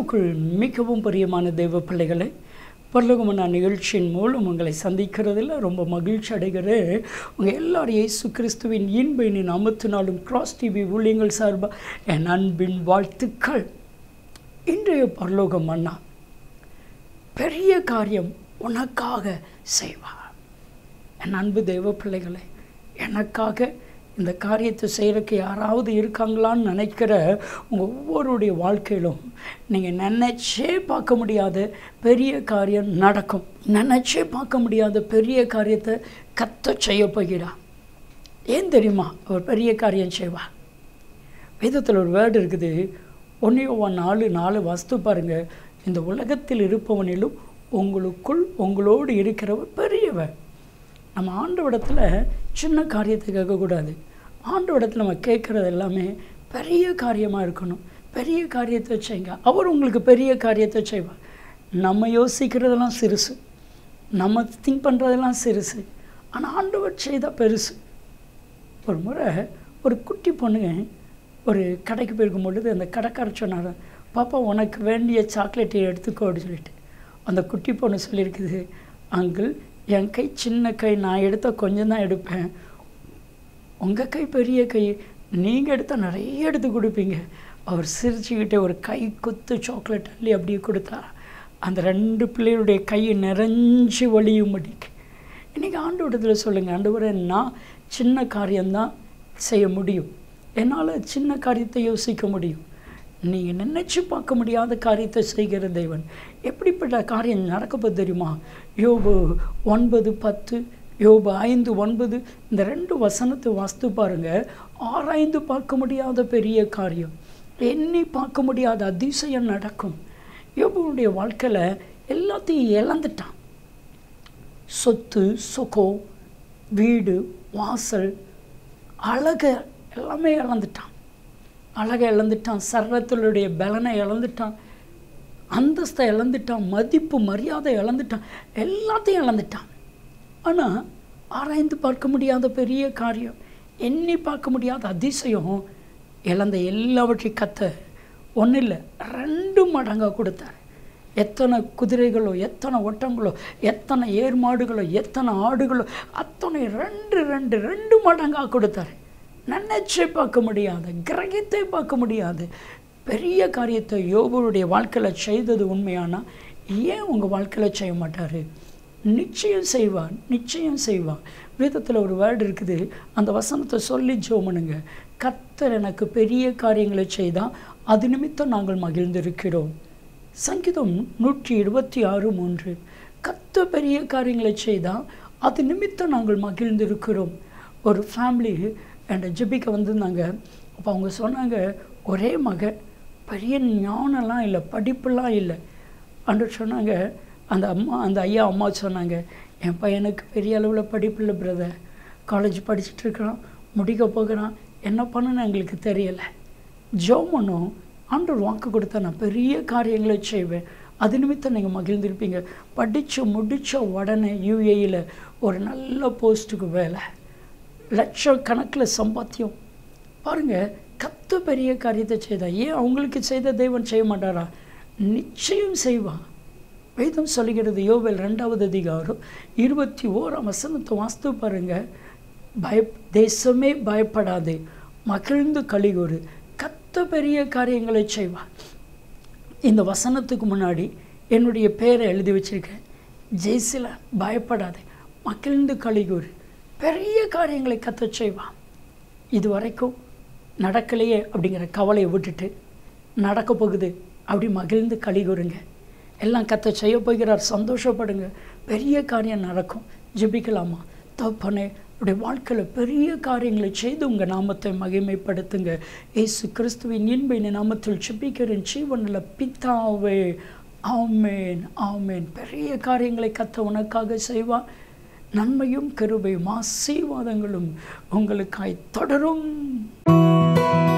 கிறிஸ்துவுக்குள் மிகவும் பிரியமான தெய்வ பிள்ளைகளை பரலோகமான நிகழ்ச்சியின் மூலம் உங்களை சந்திக்கிறதில் ரொம்ப மகிழ்ச்சி அடைகிறேன் உங்கள் எல்லாரும் இயேசு கிறிஸ்துவின் இன்பின் நாமத்தினாலும் கிராஸ் டிவி ஊழியங்கள் சார்பாக என் அன்பின் வாழ்த்துக்கள் இன்றைய பரலோகம் அண்ணா பெரிய காரியம் உனக்காக செய்வார் என் அன்பு தெய்வ பிள்ளைகளை எனக்காக இந்த காரியத்தை செய்கிறக்கு யாராவது இருக்காங்களான்னு நினைக்கிற உங்கள் ஒவ்வொருடைய வாழ்க்கையிலும் நீங்கள் நினச்சே பார்க்க முடியாத பெரிய காரியம் நடக்கும் நினச்சே பார்க்க முடியாத பெரிய காரியத்தை கத்த செய்ய போகிறார் ஏன் தெரியுமா அவர் பெரிய காரியம் செய்வார் வேதத்தில் ஒரு வேர்டு இருக்குது ஒன்றையோ நாலு நாலு வஸ்து பாருங்கள் இந்த உலகத்தில் இருப்பவனிலும் உங்களுக்குள் உங்களோடு இருக்கிறவர் பெரியவர் நம்ம ஆண்டவிடத்தில் சின்ன காரியத்தை கேட்கக்கூடாது ஆண்டவிடத்தில் நம்ம கேட்குறது எல்லாமே பெரிய காரியமாக இருக்கணும் பெரிய காரியத்தை செய்யுங்க அவர் உங்களுக்கு பெரிய காரியத்தை செய்வார் நம்ம யோசிக்கிறதெல்லாம் சிறுசு நம்ம திங்க் பண்ணுறதெல்லாம் சிறுசு ஆனால் ஆண்டவர் செய்தால் பெருசு ஒரு முறை ஒரு குட்டி பொண்ணுங்க ஒரு கடைக்கு போயிருக்கும் பொழுது அந்த கடைக்காரர் சொன்னார் பாப்பா உனக்கு வேண்டிய சாக்லேட்டை எடுத்துக்கோ அப்படின்னு சொல்லிட்டு அந்த குட்டி பொண்ணு சொல்லியிருக்குது அங்கிள் என் கை சின்ன கை நான் எடுத்தால் கொஞ்சம் தான் எடுப்பேன் உங்கள் கை பெரிய கை நீங்கள் எடுத்தால் நிறைய எடுத்து கொடுப்பீங்க அவர் சிரிச்சுக்கிட்டே ஒரு கை குத்து சாக்லேட் அள்ளி அப்படியே கொடுத்தா அந்த ரெண்டு பிள்ளைகளுடைய கை நிறைஞ்சு வலியும்படிக்கு இன்றைக்கி ஆண்டு விடத்தில் சொல்லுங்கள் ஆண்டவரை நான் சின்ன காரியம்தான் செய்ய முடியும் என்னால் சின்ன காரியத்தை யோசிக்க முடியும் நீங்கள் நினச்சி பார்க்க முடியாத காரியத்தை செய்கிற தெய்வன் எப்படிப்பட்ட காரியம் நடக்கப்போது தெரியுமா யோபு ஒன்பது பத்து யோபு ஐந்து ஒன்பது இந்த ரெண்டு வசனத்தை வாஸ்து பாருங்கள் ஆராய்ந்து பார்க்க முடியாத பெரிய காரியம் எண்ணி பார்க்க முடியாத அதிசயம் நடக்கும் யோபுடைய வாழ்க்கையில் எல்லாத்தையும் இழந்துட்டான் சொத்து சுகம் வீடு வாசல் அழக எல்லாமே இழந்துட்டான் அழகை இழந்துட்டான் சர்வத்தினுடைய பலனை இழந்துட்டான் அந்தஸ்தை இழந்துட்டான் மதிப்பு மரியாதை இழந்துட்டான் எல்லாத்தையும் இழந்துட்டான் ஆனால் ஆராய்ந்து பார்க்க முடியாத பெரிய காரியம் எண்ணி பார்க்க முடியாத அதிசயம் இழந்த எல்லாவற்றையும் கத்த ஒன்றும் இல்லை ரெண்டு மடங்காக கொடுத்தார் எத்தனை குதிரைகளோ எத்தனை ஒட்டங்களோ எத்தனை ஏர் மாடுகளோ எத்தனை ஆடுகளோ அத்தனை ரெண்டு ரெண்டு ரெண்டு மடங்காக கொடுத்தாரு நினைச்சே பார்க்க முடியாது கிரகித்தே பார்க்க முடியாது பெரிய காரியத்தை யோபுடைய வாழ்க்கையில் செய்தது உண்மையானா ஏன் உங்கள் வாழ்க்கையில் செய்ய மாட்டார் நிச்சயம் செய்வார் நிச்சயம் செய்வார் வேதத்தில் ஒரு வேர்டு இருக்குது அந்த வசனத்தை சொல்லி ஜோமனுங்க கர்த்தர் எனக்கு பெரிய காரியங்களை செய்தால் அது நிமித்தம் நாங்கள் மகிழ்ந்திருக்கிறோம் சங்கீதம் நூற்றி இருபத்தி ஆறு மூன்று கத்த பெரிய காரியங்களை செய்தால் அது நிமித்தம் நாங்கள் மகிழ்ந்திருக்கிறோம் ஒரு ஃபேமிலி என்கிட்ட ஜெபிக்க வந்திருந்தாங்க அப்போ அவங்க சொன்னாங்க ஒரே மகன் பெரிய ஞானம்லாம் இல்லை படிப்புலாம் இல்லை அன்று சொன்னாங்க அந்த அம்மா அந்த ஐயா அம்மா சொன்னாங்க என் பையனுக்கு பெரிய அளவில் படிப்பு இல்லை பிரதர் காலேஜ் படிச்சுட்டு இருக்கிறான் முடிக்க போகிறான் என்ன பண்ணணும்னு எங்களுக்கு தெரியலை ஜோமனும் ஆண்டவர் வாக்கு கொடுத்தா நான் பெரிய காரியங்களை செய்வேன் அது நிமித்தம் நீங்கள் மகிழ்ந்திருப்பீங்க படித்து முடித்த உடனே யூஏயில் ஒரு நல்ல போஸ்ட்டுக்கு வேலை லட்சக்கணக்கில் சம்பாத்தியம் பாருங்கள் கத்த பெரிய காரியத்தை செய்தா ஏன் அவங்களுக்கு செய்த தெய்வன் செய்ய மாட்டாரா நிச்சயம் செய்வான் வேதம் சொல்லுகிறது யோவேல் ரெண்டாவது அதிகாரம் இருபத்தி ஓராம் வசனத்தை வாஸ்து பாருங்கள் பய தேசமே பயப்படாது மகிழ்ந்து கழிகொரு கத்த பெரிய காரியங்களை செய்வார் இந்த வசனத்துக்கு முன்னாடி என்னுடைய பேரை எழுதி வச்சிருக்கேன் ஜெய்சில பயப்படாது மகிழ்ந்து கழிகூறு பெரிய காரியங்களை கத்த செய்வான் இது வரைக்கும் நடக்கலையே அப்படிங்கிற கவலையை விட்டுட்டு நடக்க போகுது அப்படி மகிழ்ந்து கழிகூறுங்க எல்லாம் கத்த செய்ய போகிறார் சந்தோஷப்படுங்க பெரிய காரியம் நடக்கும் ஜெபிக்கலாமா தப்பனே உடைய வாழ்க்கையில் பெரிய காரியங்களை செய்து உங்கள் நாமத்தை மகிமைப்படுத்துங்க ஏசு கிறிஸ்துவின் இன்பின் நாமத்தில் செபிக்கிறேன் ஜீவனில் பித்தாவே ஆமேன் ஆமேன் பெரிய காரியங்களை கத்த உனக்காக செய்வான் நன்மையும் கருவையும் ஆசீர்வாதங்களும் உங்களுக்காய் தொடரும்